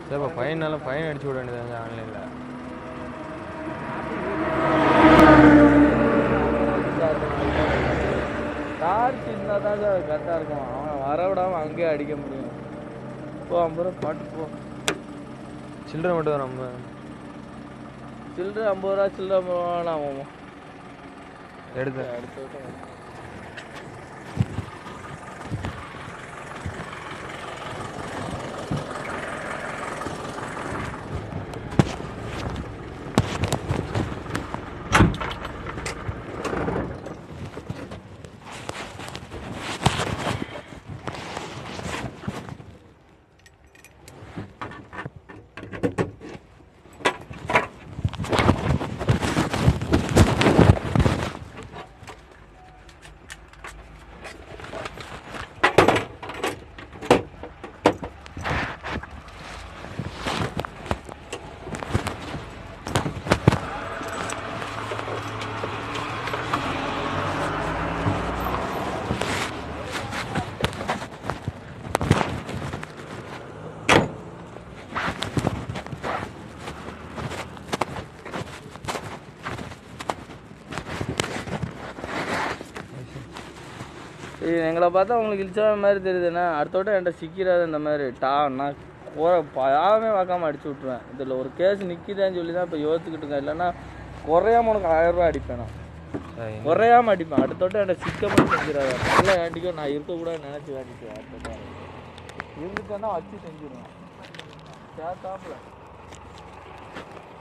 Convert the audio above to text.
சரி இப்போ ஃபைனாலும் ஃபைன் அடிச்சு விட வேண்டியது ஆன்லைனில் டார்ச் இருந்தால் தான் சார் கரெக்டாக இருக்கும் அவனை வர விடாமல் அங்கேயே அடிக்க முடியும் போ ஐம்பது ரூபா பாட்டு போ சில்லறை மட்டும் தான் நம்ம சில்லறை ஐம்பது ரூபா சில்லறை ஐம்பது ரூபா நான் எடுத்தேன் அடுத்த வருஷம் சரி எங்களை பார்த்தா உங்களுக்கு இழிச்சா மாதிரி தெரியுதுண்ணா அடுத்தோட என்கிட்ட சிக்கிறாது இந்த மாதிரி டா நான் குற யாருமே பார்க்காம அடிச்சு விட்ருவேன் இதில் ஒரு கேஸ் நிற்கிதேன்னு சொல்லி தான் இப்போ யோசிச்சுக்கிட்டுங்க இல்லைன்னா குறையாம உனக்கு ஆயிரம் ரூபாய் அடிப்பேன் நான் சரி. குறையாம அடிப்பேன் அடுத்தோட்ட என்கிட்ட சிக்க மட்டும் செஞ்சிடாது நல்லா வேண்டிக்கோ நான் இருக்கக்கூடாது நினச்சி வேண்டிக்குவேன் அடுத்த இருந்துட்டேன்னா வச்சு செஞ்சிடுவேன் சேர்த்தாப்புல